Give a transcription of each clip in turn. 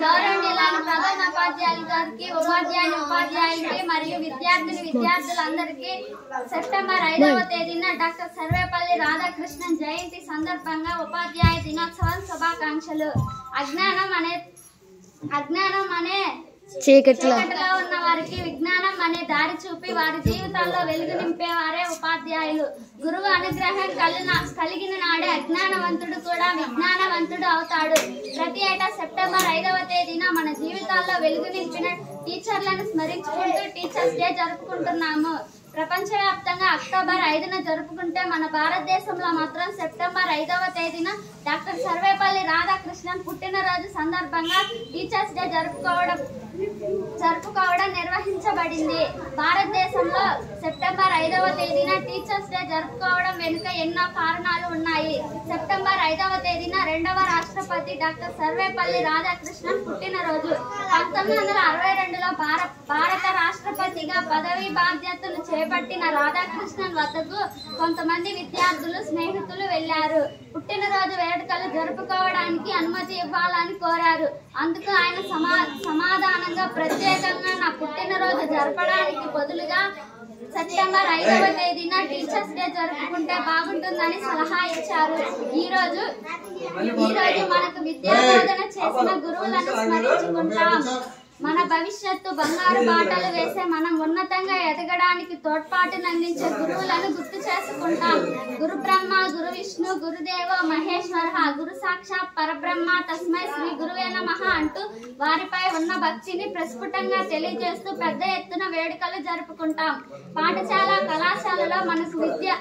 గౌరవనీయులైన ప్రధానోపాధ్యాయులు గారికి ఉపాధ్యాయులు ఉపాధ్యాయులకి మరియు విద్యార్థిని విద్యార్థులందరికీ సెప్టెంబర్ ఐదవ తేదీన డాక్టర్ సర్వేపల్లి రాధాకృష్ణన్ జయంతి సందర్భంగా ఉపాధ్యాయ దినోత్సవం శుభాకాంక్షలు అజ్ఞానం అనే అజ్ఞానం అనే చీకట్లో చీకటిలో ఉన్న వారికి విజ్ఞానం అనే దారి చూపి వారి జీవితాల్లో వెలుగు నింపేవారే ఉపాధ్యాయులు గురువు అనుగ్రహం కలిగిన కలిగిన నాడే అజ్ఞానవంతుడు కూడా విజ్ఞానవంతుడు అవుతాడు ప్రతి ఏటా సెప్టెంబర్ ఐదవ తేదీన మన జీవితాల్లో వెలుగు నింపిన టీచర్లను స్మరించుకుంటూ టీచర్స్ డే జరుపుకుంటున్నాము ప్రపంచవ్యాప్తంగా అక్టోబర్ ఐదున జరుపుకుంటే మన భారతదేశంలో మాత్రం సెప్టెంబర్ ఐదవ తేదీన డాక్టర్ సర్వేపల్లి రాధాకృష్ణన్ పుట్టినరోజు సందర్భంగా టీచర్స్ డే జరుపుకోవడం జరుపుకోవడం నిర్వహించబడింది భారతదేశంలో సెప్టెంబర్ ఐదవ తేదీన టీచర్స్ డే జరుపుకోవడం వెనుక ఎన్నో కారణాలు ఉన్నాయి సెప్టెంబర్ ఐదవ తేదీన రెండవ రాష్ట్రపతి డాక్టర్ సర్వేపల్లి రాధాకృష్ణన్ పుట్టినరోజు పంతొమ్మిది వందల అరవై రెండులో భారత భారత రాష్ట్రపతిగా పదవి బాధ్యతలు చేపట్టిన రాధాకృష్ణన్ వద్దకు కొంతమంది విద్యార్థులు స్నేహితులు వెళ్లారు పుట్టినరోజు వేడుకలు జరుపుకోవడానికి అనుమతి ఇవ్వాలని కోరారు అందుకు ఆయన సమా సమాధానంగా ప్రత్యేకంగా నా పుట్టినరోజు జరపడానికి బదులుగా సెప్టెంబర్ ఐదవ తేదీన టీచర్స్ డే జరుపుకుంటే బాగుంటుందని సలహా ఇచ్చారు ఈ రోజు ఈ రోజు మనకు విద్యా బోధన చేసిన గురువులను స్మరించుకుంటాం మన భవిష్యత్తు బంగారు బాటలు వేసే మనం ఉన్నతంగా ఎదగడానికి తోడ్పాటును అందించే గురువులను గుర్తు చేసుకుంటాం గురు బ్రహ్మ గురు విష్ణు గురుదేవో మహేశ్వర గురు సాక్షాత్ పరబ్రహ్మ తస్మై శ్రీ గురువే నమః అంటూ వారిపై ఉన్న భక్తిని ప్రస్ఫుటంగా తెలియజేస్తూ పెద్ద ఎత్తున వేడుకలు జరుపుకుంటాం పాఠశాల కళాశాలలో మనకు విద్య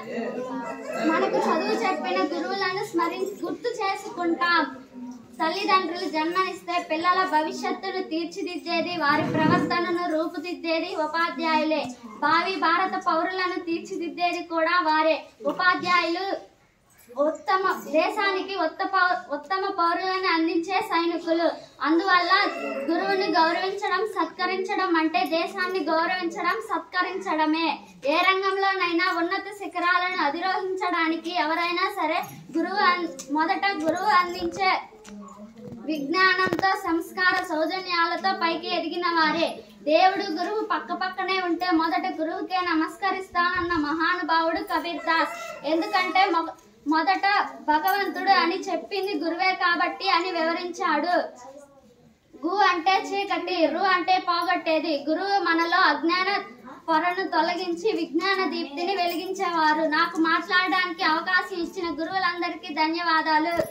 మనకు చదువు చెప్పిన గురువులను స్మరి గుర్తు చేసుకుంటాం తల్లిదండ్రులు జన్మనిస్తే పిల్లల భవిష్యత్తును తీర్చిదిద్దేది వారి ప్రవర్తనను రూపుదిద్దేది ఉపాధ్యాయులే భావి భారత పౌరులను తీర్చిదిద్దేది కూడా వారే ఉపాధ్యాయులు ఉత్తమ దేశానికి ఉత్తమ ఉత్తమ పౌరులను అందించే సైనికులు అందువల్ల గురువుని గౌరవించడం సత్కరించడం అంటే దేశాన్ని గౌరవించడం సత్కరించడమే ఏ రంగంలోనైనా ఉన్నత శిఖరాలను అధిరోహించడానికి ఎవరైనా సరే గురువు అన్- మొదట గురువు అందించే విజ్ఞానంతో సంస్కార సౌజన్యాలతో పైకి ఎదిగిన వారే దేవుడు గురువు పక్క పక్కనే ఉంటే మొదట గురువుకే నమస్కరిస్తానన్న మహానుభావుడు కబీర్ దాస్ ఎందుకంటే మొ- మొదట భగవంతుడు అని చెప్పింది గురువే కాబట్టి అని వివరించాడు గు అంటే చీకటి రు అంటే పోగొట్టేది గురువు మనలో అజ్ఞాన పొరను తొలగించి విజ్ఞాన దీప్తిని వెలిగించేవారు నాకు మాట్లాడడానికి అవకాశం ఇచ్చిన గురువులందరికీ ధన్యవాదాలు